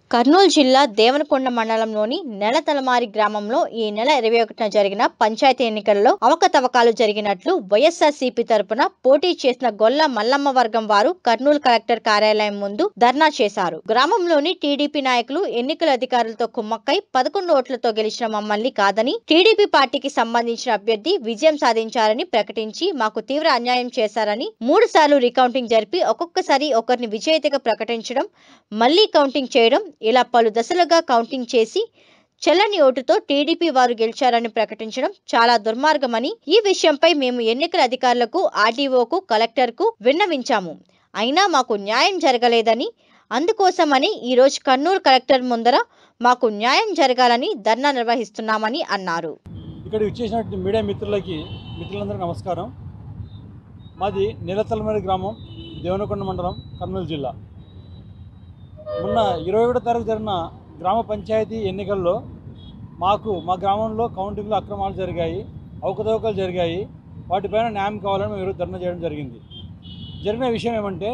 కర్నూలు జిల్లా దేవనకొండ మండలంలోని నెలతలమారి గ్రామంలో ఈ నెల ఇరవై ఒకటిన జరిగిన పంచాయతీ ఎన్నికల్లో అవకతవకాలు జరిగినట్లు వైఎస్ఆర్సీపీ తరపున పోటీ చేసిన గొల్ల మల్లమ్మ వర్గం వారు కర్నూలు కలెక్టర్ కార్యాలయం ముందు ధర్నా చేశారు గ్రామంలోని టీడీపీ నాయకులు ఎన్నికల అధికారులతో కుమ్మక్కై పదకొండు ఓట్లతో గెలిచిన మమ్మల్ని కాదని టీడీపీ పార్టీకి సంబంధించిన అభ్యర్థి విజయం సాధించారని ప్రకటించి మాకు తీవ్ర అన్యాయం చేశారని మూడు సార్లు రీకౌంటింగ్ జరిపి ఒక్కొక్కసారి ఒకరిని విజేతగా ప్రకటించడం మళ్లీ కౌంటింగ్ చేయడం ఇలా పలు దశలుగా కౌంటింగ్ చేసి చెల్లని ఓటుతో టీడీపీ వారు గెలిచారని ప్రకటించడం చాలా దుర్మార్గమని ఈ విషయంపై మేము ఎన్నికల అధికారులకు ఆర్డీఓకు కలెక్టర్కు విన్నవించాము అయినా మాకు న్యాయం జరగలేదని అందుకోసమని ఈరోజు కర్నూలు కలెక్టర్ ముందర మాకు న్యాయం జరగాలని ధర్నా నిర్వహిస్తున్నామని అన్నారు ఇక్కడ ఇచ్చేసినటువంటి మీడియా మిత్రులకి మిత్రులందరికీ నమస్కారం మాది నీలతలమరి గ్రామం దేవనకొండ మండలం కర్నూలు జిల్లా మొన్న ఇరవై ఒకటో తారీఖు జరిగిన గ్రామ పంచాయతీ ఎన్నికల్లో మాకు మా గ్రామంలో కౌంటింగ్లో అక్రమాలు జరిగాయి అవకతవకలు జరిగాయి వాటిపైన న్యాయం కావాలని మేము ఈరోజు ధర్నా చేయడం జరిగింది జరిగిన విషయం ఏమంటే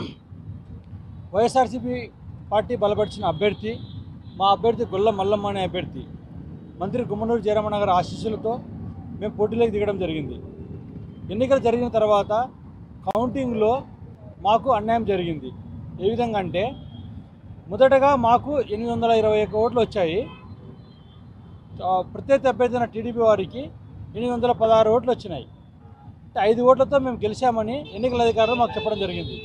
వైఎస్ఆర్సీపీ పార్టీ బలపరిచిన అభ్యర్థి మా అభ్యర్థి గొల్ల మల్లమ్మ అనే అభ్యర్థి మంత్రి గుమ్మనూరు జయరామన్న గారి ఆశీస్సులతో మేము పోటీలోకి దిగడం జరిగింది ఎన్నికలు జరిగిన తర్వాత కౌంటింగ్లో మాకు అన్యాయం జరిగింది ఏ విధంగా అంటే మొదటగా మాకు ఎనిమిది వందల ఇరవై ఒక్క ఓట్లు వచ్చాయి ఆ, ప్రత్యర్థి అభ్యర్థి అయిన టీడీపీ వారికి ఎనిమిది వందల పదహారు ఓట్లు వచ్చినాయి అంటే ఐదు ఓట్లతో మేము గెలిచామని ఎన్నికల అధికారులు మాకు చెప్పడం జరిగింది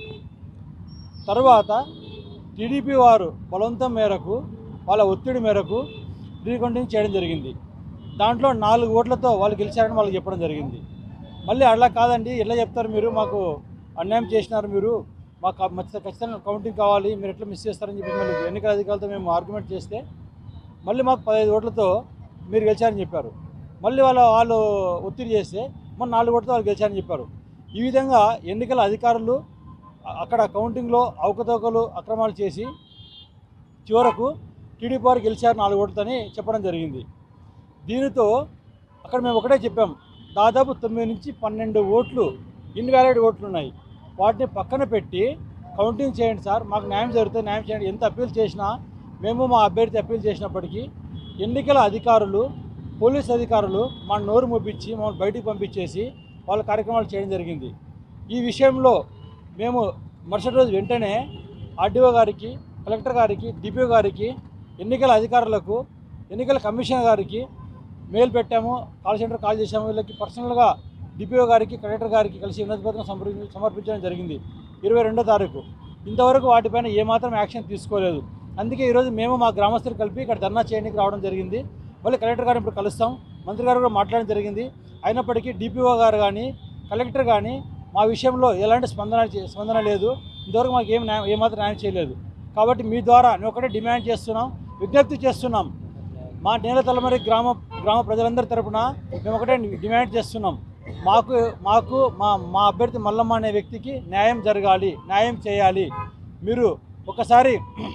తర్వాత టీడీపీ వారు బలవంతం మేరకు వాళ్ళ ఒత్తిడి మేరకు రీకౌంటింగ్ చేయడం జరిగింది దాంట్లో నాలుగు ఓట్లతో వాళ్ళు గెలిచారని వాళ్ళకి చెప్పడం జరిగింది మళ్ళీ అలా కాదండి ఎలా చెప్తారు మీరు మాకు అన్యాయం చేసినారు మీరు మాకు ఖచ్చితంగా ఖచ్చితంగా కౌంటింగ్ కావాలి మీరు ఎట్లా మిస్ చేస్తారని చెప్పి మళ్ళీ ఎన్నికల అధికారులతో మేము ఆర్గ్యుమెంట్ చేస్తే మళ్ళీ మాకు పదహైదు ఓట్లతో మీరు గెలిచారని చెప్పారు మళ్ళీ వాళ్ళ వాళ్ళు ఒత్తిడి చేస్తే మన నాలుగు ఓట్లతో వాళ్ళు గెలిచారని చెప్పారు ఈ విధంగా ఎన్నికల అధికారులు అ- అక్కడ కౌంటింగ్లో అవకతవకలు అక్రమాలు చేసి చివరకు టీడీపీ వారు గెలిచారు నాలుగు ఓట్లతోని చెప్పడం జరిగింది దీనితో అక్కడ మేము ఒకటే చెప్పాం దాదాపు తొమ్మిది నుంచి పన్నెండు ఓట్లు ఇన్వాలిడ్ ఓట్లు ఉన్నాయి వాటిని పక్కన పెట్టి కౌంటింగ్ చేయండి సార్ మాకు న్యాయం జరిగితే న్యాయం చేయండి ఎంత అప్పీల్ చేసినా మేము మా అభ్యర్థి అప్పీల్ చేసినప్పటికీ ఎన్నికల అధికారులు పోలీస్ అధికారులు మా నోరు మొప్పించి మమ్మల్ని బయటికి పంపించేసి వాళ్ళ కార్యక్రమాలు చేయడం జరిగింది ఈ విషయంలో మేము మరుసటి రోజు వెంటనే ఆర్డీఓ గారికి కలెక్టర్ గారికి డిపిఓ గారికి ఎన్నికల అధికారులకు ఎన్నికల కమిషనర్ గారికి మెయిల్ పెట్టాము కాల్ సెంటర్ కాల్ చేశాము వీళ్ళకి పర్సనల్గా డిపిఓ గారికి కలెక్టర్ గారికి కలిసి వినతి పత్రం సమర్పి సమర్పించడం జరిగింది ఇరవై రెండో తారీఖు ఇంతవరకు వాటిపైన ఏమాత్రం యాక్షన్ తీసుకోలేదు అందుకే ఈరోజు మేము మా గ్రామస్తులు కలిపి ఇక్కడ ధర్నా చేయడానికి రావడం జరిగింది మళ్ళీ కలెక్టర్ గారిని ఇప్పుడు కలుస్తాం మంత్రి గారు కూడా మాట్లాడడం జరిగింది అయినప్పటికీ డిపిఓ గారు కానీ కలెక్టర్ కానీ మా విషయంలో ఎలాంటి స్పందన చే- స్పందన లేదు ఇంతవరకు మాకు ఏం న్యాయం ఏమాత్రం న్యాయం చేయలేదు కాబట్టి మీ ద్వారా నేను ఒకటే డిమాండ్ చేస్తున్నాం విజ్ఞప్తి చేస్తున్నాం మా నేల తలమరి గ్రామ గ్రామ ప్రజలందరి తరపున మేము ఒకటే డిమాండ్ చేస్తున్నాం మాకు మాకు మా మా అభ్యర్థి మల్లమ్మ అనే వ్యక్తికి న్యాయం జరగాలి న్యాయం చేయాలి మీరు ఒకసారి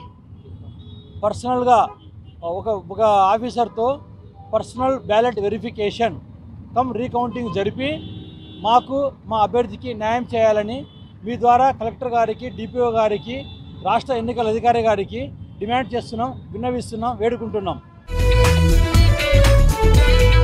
పర్సనల్గా ఒక ఒక ఆఫీసర్తో personal ballot verification cum recounting జరిపి మాకు మా అభ్యర్థికి న్యాయం చేయాలని మీ ద్వారా కలెక్టర్ గారికి డిపిఓ గారికి రాష్ట్ర ఎన్నికల అధికారి గారికి డిమాండ్ చేస్తున్నాం విన్నవిస్తున్నాం వేడుకుంటున్నాం